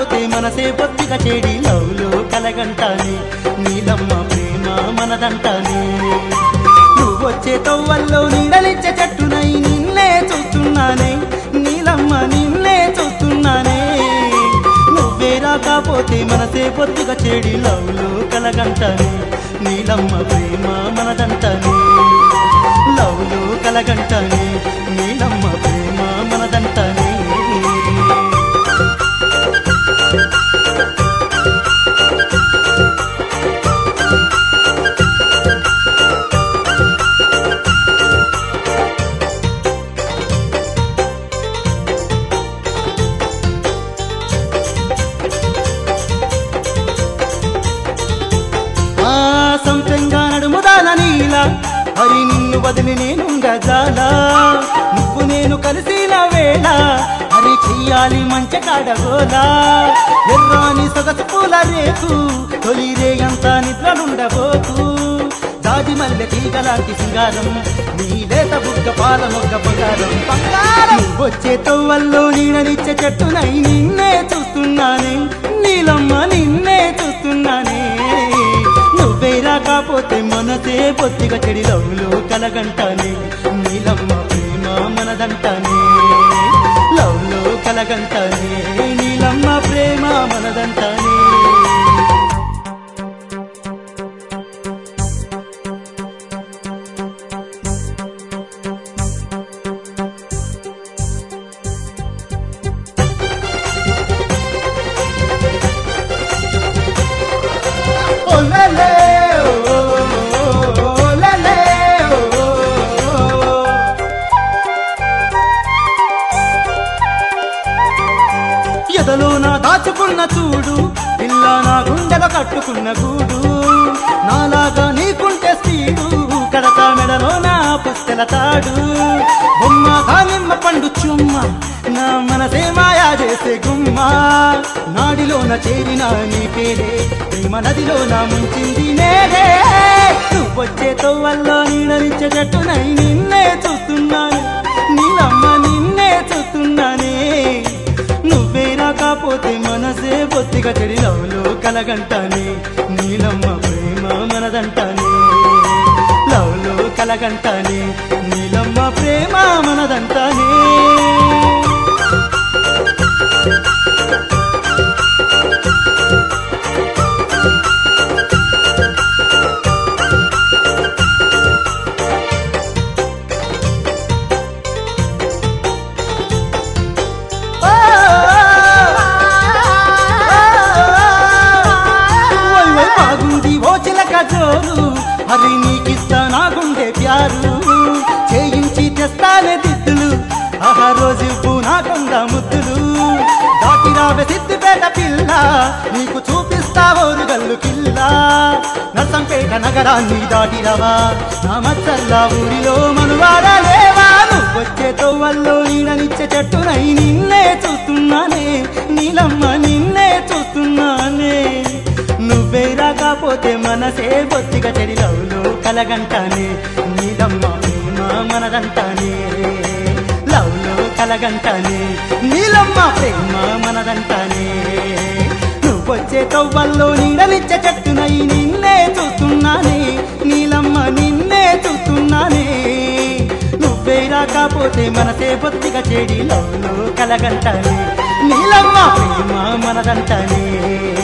రాకపోతే మనసే బొత్తిగా చెడి లవ్లో కలగంటానే నీలమ్మ ప్రేమ మనదంటానే నువ్వొచ్చే తవ్వల్లో నీడలిచ్చే చెట్టునై నిన్నే చూస్తున్నానే నీలమ్మ నిన్నే చూస్తున్నానే నువ్వే రాకపోతే మనసే బొత్తిగా చెడి లవ్లో కలగంటానే నీలమ్మ ప్రేమ మనదంటానే లవ్లో కలగంటానే నీలమ్మ ప్రేమ మనదంటానే ఆ సంపెంగా నడుముదాల నీల హరి నిన్ను వదిలి నేనుంగా జాలా నువ్వు నేను కలిసిన వేళ హరి చెయ్యాలి మంచి కాడగోలా ఎర్రాని సొగసు పూల రేకు తొలి రేయంత నిద్రలుండబోకు దాది మల్లె తీగలాంటి సింగారం నీ లేత బుగ్గ పాల మొగ్గ బంగారం బంగారం వచ్చే తవ్వల్లో నీడనిచ్చే చెట్టునై నిన్నే చూస్తున్నానే నీలమ్మ నిన్నే చూస్తున్నానే నువ్వే రాకపోతే మనసే పొత్తిగా చెడి లవ్లో కలగంటానే నీలమ్మ ప్రేమ మనదంటానే లవ్లో కలగంటానే నీలమ్మ ప్రేమ మనదంటానే Oh, la, la, oh, oh, la, la, oh, oh. ఎదలో నా దాచుకున్న చూడు పిల్ల నా గుండెలో కట్టుకున్న గూడు నాలాగా నీకుంటే స్త్రీడు కడతా మెడలో నా పుస్తెల తాడు బొమ్మ దానిమ్మ పండు చుమ్మ నా మనసే మాయా చేసే గుమ్మ నాడిలోన చేరిన నీ పేరే ప్రేమ నదిలోన ముంచింది నేడే నువ్వొచ్చే తొవ్వల్లో నీడనిచ్చే చెట్టునై నిన్నే చూస్తున్నాను నీలమ్మ నిన్నే చూస్తున్నానే నువ్వే రాకపోతే మనసే బొత్తిగా చెడి లవ్లో కలగంటానే నీలమ్మ ప్రేమ మనదంటానే లవ్లో కలగంటానే నీలమ్మ ప్రేమ మనదంటానే ఓయ్ ఓయ్ బాగుంది ఓ చిలక జోరు హరి నీకిస్తా నా గుండె ప్యారు చేయించి తెస్తానే దిద్దులు ఆహా రోజు ఇవ్వు నా కొండ ముద్దులు దాటి రావే సిద్దిపేట పిల్ల నీకు చూపిస్తా ఓరు గల్లు కిల్ల నర్సంపేట నగరాన్ని దాటి రవా నా మచ్చల్లా ఊరిలో మనువాడలేవా నువ్వొచ్చే తోవల్లో నీడనిచ్చే చెట్టునై నిన్నే చూస్తున్నానే నీలమ్మ నిన్నే చూస్తున్నానే నువ్వే రాకపోతే మనసే బొత్తిగా చెడి లవ్లో కలగంటానే నీలమ్మ ప్రేమ మనదంటానే లవ్లో కలగంటానే నీలమ్మ ప్రేమ మనదంటానే నువ్వొచ్చే తవ్వల్లో నీడనిచ్చే చెట్టునై నిన్నే చూస్తున్నానే నీలమ్మ నిన్నే చూస్తున్నానే నువ్వే రాకపోతే మనసే బొత్తిగా చెడి లవ్లో కలగంటానే నీలమ్మ ప్రేమ మనదంటానే